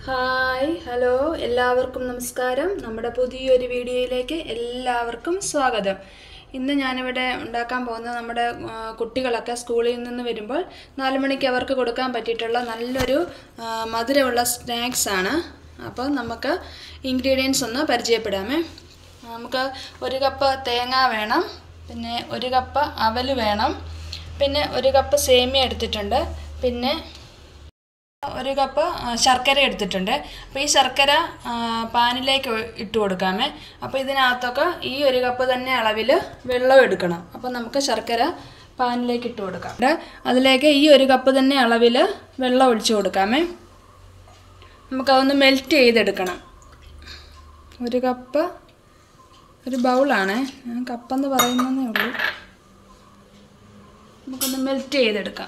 hi hello എല്ലാവർക്കും നമസ്കാരം നമ്മുടെ പുതിയൊരു വീഡിയോയിലേക്ക് എല്ലാവർക്കും സ്വാഗതം ഇന്ന് ഞാനിവിടെ ഉണ്ടാക്കാൻ പോകുന്നത് നമ്മുടെ ആ, കുട്ടികളൊക്കെ സ്കൂളിൽ നിന്ന് വരുമ്പോൾ നാല് മണിക്ക് അവർക്ക് കൊടുക്കാൻ പറ്റിയിട്ടുള്ള നല്ലൊരു ആ, മധുരമുള്ള സ്നാക്സ് ആണ് അപ്പോൾ നമുക്ക് ഇൻഗ്രീഡിയൻസ് ഒന്ന് പരിചയപ്പെടാമേ നമുക്ക് ഒരു കപ്പ് തേങ്ങ വേണം പിന്നെ ഒരു കപ്പ് അവൽ വേണം പിന്നെ ഒരു കപ്പ് സേമിയ എടുത്തിട്ടുണ്ട് പിന്നെ ഒരു കപ്പ് ആ, ശർക്കര എടുത്തിട്ടുണ്ട് അപ്പോൾ ഈ ശർക്കര ആ, പാനിലേക്ക് ഒ- ഇട്ട് കൊടുക്കാമേ അപ്പോൾ ഇതിനകത്തൊക്കെ ഈ ഒരു കപ്പ് തന്നെ അളവിൽ വെള്ളം എടുക്കണം അപ്പോൾ നമുക്ക് ശർക്കര പാനിലേക്ക് ഇട്ട് കൊടുക്കാം ഇവിടെ അതിലേക്ക് ഈ ഒരു കപ്പ് തന്നെ അളവിൽ വെള്ളം ഒഴിച്ചു കൊടുക്കാമേ നമുക്കതൊന്ന് മെൽറ്റ് ചെയ്തെടുക്കണം ഒരു കപ്പ് ഒരു ബൗളാണ് ഞാൻ കപ്പെന്ന് പറയുന്നതേ ഉള്ളൂ നമുക്കൊന്ന് മെൽറ്റ് ചെയ്തെടുക്കാം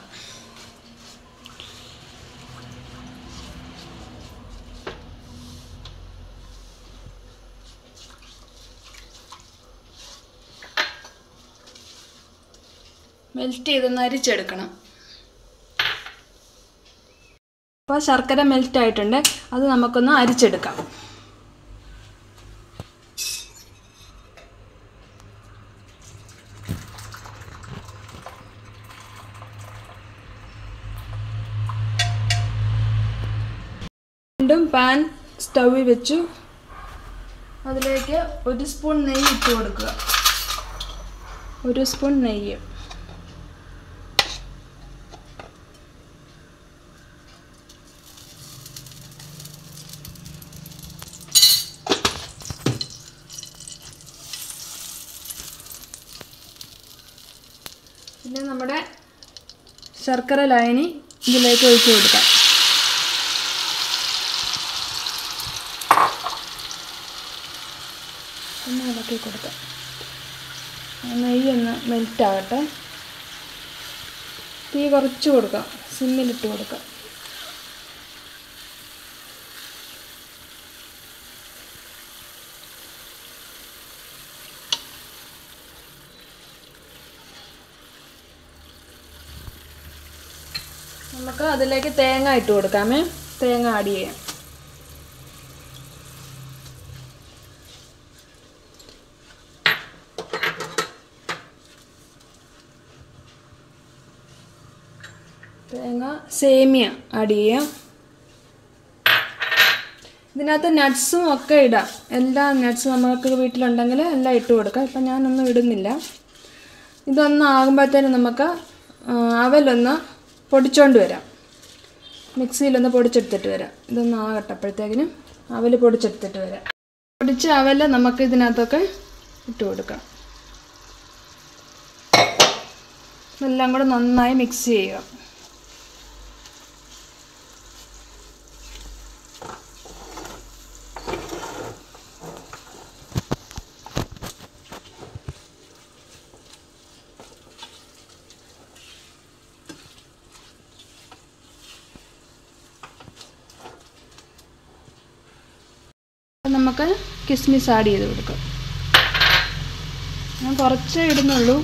മെൽറ്റ് ചെയ്തൊന്ന് അരിച്ചെടുക്കണം അപ്പോൾ ശർക്കര മെൽറ്റ് ആയിട്ടുണ്ട് അത് നമുക്കൊന്ന് അരിച്ചെടുക്കാം വീണ്ടും പാൻ സ്റ്റൗവിൽ വെച്ചു അതിലേക്ക് ഒരു സ്പൂൺ നെയ്യ് ഇട്ട് കൊടുക്കുക ഒരു സ്പൂൺ നെയ്യ് പിന്നെ നമ്മുടെ ശർക്കര ലായനി ഇതിലേക്ക് ഒഴിച്ചു കൊടുക്കാം ഒന്ന് ഇളക്കി കൊടുക്കാം ആ നെയ്യ് ഒന്ന് മെൽറ്റ് ആകട്ടെ തീ കുറച്ച് കൊടുക്കാം സിമ്മിലിട്ട് കൊടുക്കാം നമുക്ക് അതിലേക്ക് തേങ്ങ ഇട്ട് കൊടുക്കാമേ തേങ്ങ ആഡ് ചെയ്യാം തേങ്ങ സേമിയ ആഡ് ചെയ്യാം ഇതിനകത്ത് നട്ട്സും ഒക്കെ ഇടാം എല്ലാ നട്ട്സും നമുക്ക് വീട്ടിലുണ്ടെങ്കിൽ എല്ലാം ഇട്ട് കൊടുക്കാം ഇപ്പം ഞാനൊന്നും ഇടുന്നില്ല ഇതൊന്ന് ആകുമ്പോഴത്തേനും നമുക്ക് ആ, അവലൊന്ന് പൊടിച്ചോണ്ട് വരാം മിക്സിയിലൊന്ന് പൊടിച്ചെടുത്തിട്ട് വരാം ഇതൊന്ന് ആകട്ടെ അപ്പോഴത്തേക്കിനും അവൽ പൊടിച്ചെടുത്തിട്ട് വരാം പൊടിച്ച അവൽ നമുക്ക് ഇതിനകത്തൊക്കെ ഇട്ട് കൊടുക്കാം എല്ലാം കൂടെ നന്നായി മിക്സ് ചെയ്യുക അപ്പം നമുക്ക് കിസ്മിസ് ആഡ് ചെയ്ത് കൊടുക്കാം ഞാൻ കുറച്ചേ ഇടുന്നുള്ളൂ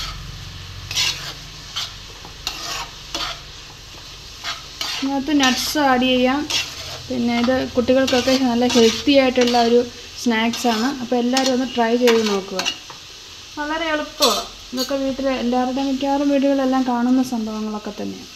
ഇതിനകത്ത് നട്ട്സ് ആഡ് ചെയ്യാം പിന്നെ ഇത് കുട്ടികൾക്കൊക്കെ നല്ല ഹെൽത്തി ആയിട്ടുള്ള ഒരു സ്നാക്സാണ് അപ്പോൾ എല്ലാവരും ഒന്ന് ട്രൈ ചെയ്ത് നോക്കുക വളരെ എളുപ്പമാണ് ഇതൊക്കെ വീട്ടിൽ എല്ലാവരുടെ മിക്കവാറും വീടുകളെല്ലാം കാണുന്ന സംഭവങ്ങളൊക്കെ തന്നെയാണ്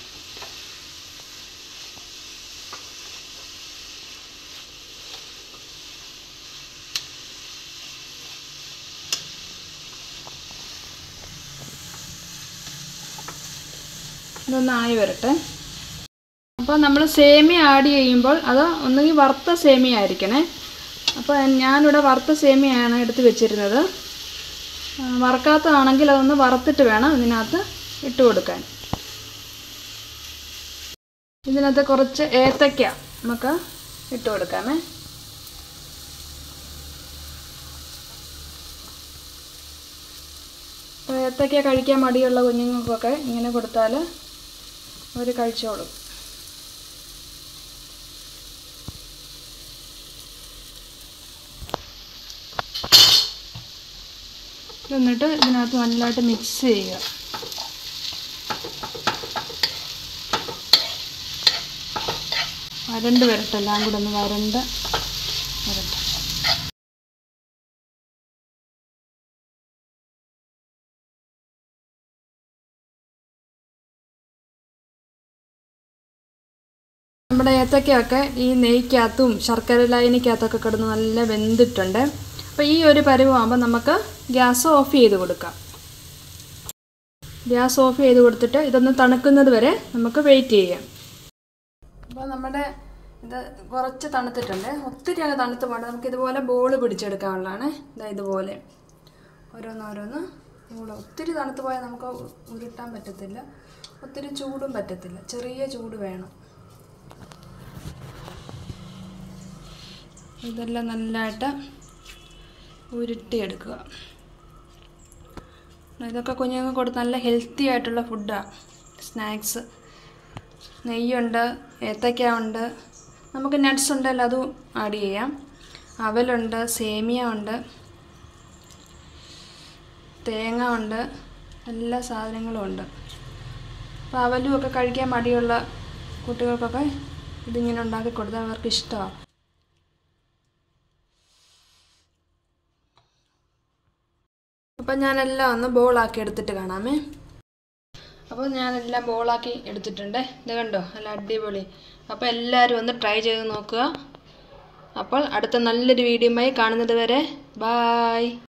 ഇതൊന്ന് ആയി വരട്ടെ അപ്പോൾ നമ്മൾ സേമിയ ആഡ് ചെയ്യുമ്പോൾ അത് ഒന്നുകിൽ വറുത്ത സേമിയ ആയിരിക്കണേ അപ്പോൾ ഞാനിവിടെ വറുത്ത സേമിയയാണ് എടുത്ത് വെച്ചിരുന്നത് ആ, വറക്കാത്തതാണെങ്കിൽ അതൊന്ന് വറുത്തിട്ട് വേണം ഇതിനകത്ത് ഇട്ട് കൊടുക്കാൻ ഇതിനകത്ത് കുറച്ച് ഏത്തയ്ക്ക നമുക്ക് ഇട്ട് കൊടുക്കാമേ അപ്പോൾ ഏത്തയ്ക്ക കഴിക്കാൻ മടിയുള്ള കുഞ്ഞുങ്ങൾക്കൊക്കെ ഇങ്ങനെ കൊടുത്താൽ അവർ കഴിച്ചോളും എന്നിട്ട് ഇതിനകത്ത് നല്ലതായിട്ട് മിക്സ് ചെയ്യുക വരണ്ട് വരട്ടെ എല്ലാം കൂടെ ഒന്ന് വരണ്ട് വരട്ടെ നമ്മുടെ ഏത്തക്കയൊക്കെ ഈ നെയ്ക്കകത്തും ശർക്കര ലായനിക്കകത്തൊക്കെ കിടന്ന് നല്ല വെന്തിട്ടുണ്ട് അപ്പോൾ ഈ ഒരു പരുവമാകുമ്പോൾ നമുക്ക് ഗ്യാസ് ഓഫ് ചെയ്ത് കൊടുക്കാം ഗ്യാസ് ഓഫ് ചെയ്ത് കൊടുത്തിട്ട് ഇതൊന്ന് തണുക്കുന്നത് വരെ നമുക്ക് വെയിറ്റ് ചെയ്യാം അപ്പോൾ നമ്മുടെ ഇത് കുറച്ച് തണുത്തിട്ടുണ്ട് ഒത്തിരി അങ്ങ് തണുത്ത് പോകണ്ട നമുക്ക് ഇതുപോലെ ബോൾ പിടിച്ചെടുക്കാനുള്ളതാണ് ഇതാ ഇതുപോലെ ഓരോന്നോരോന്ന് ബോൾ ഒത്തിരി തണുത്ത് പോയാൽ നമുക്ക് ഉരുട്ടാൻ പറ്റത്തില്ല ഒത്തിരി ചൂടും പറ്റത്തില്ല ചെറിയ ചൂട് വേണം ഇതെല്ലാം നല്ലതായിട്ട് ഉരുട്ടിയെടുക്കുക ഇതൊക്കെ കുഞ്ഞുങ്ങൾക്ക് കൊടുത്ത് നല്ല ഹെൽത്തി ആയിട്ടുള്ള ഫുഡാണ് സ്നാക്സ് നെയ്യുണ്ട് ഏത്തക്ക ഉണ്ട് നമുക്ക് നട്ട്സ് ഉണ്ടല്ലോ അതും ആഡ് ചെയ്യാം അവലുണ്ട് സേമിയ ഉണ്ട് തേങ്ങ ഉണ്ട് എല്ലാ സാധനങ്ങളും ഉണ്ട് അപ്പോൾ അവലും ഒക്കെ കഴിക്കാൻ മടിയുള്ള കുട്ടികൾക്കൊക്കെ ഇതിങ്ങനെ ഉണ്ടാക്കി കൊടുത്താൽ അവർക്ക് ഇഷ്ടമാണ് അപ്പം ഞാനെല്ലാം ഒന്ന് ബോളാക്കി എടുത്തിട്ട് കാണാമേ അപ്പോൾ ഞാനെല്ലാം ബോളാക്കി എടുത്തിട്ടുണ്ട് ഇത് കണ്ടോ നല്ല അടിപൊളി അപ്പോൾ എല്ലാവരും ഒന്ന് ട്രൈ ചെയ്ത് നോക്കുക അപ്പോൾ അടുത്ത നല്ലൊരു വീഡിയോയുമായി കാണുന്നത് വരെ ബായ്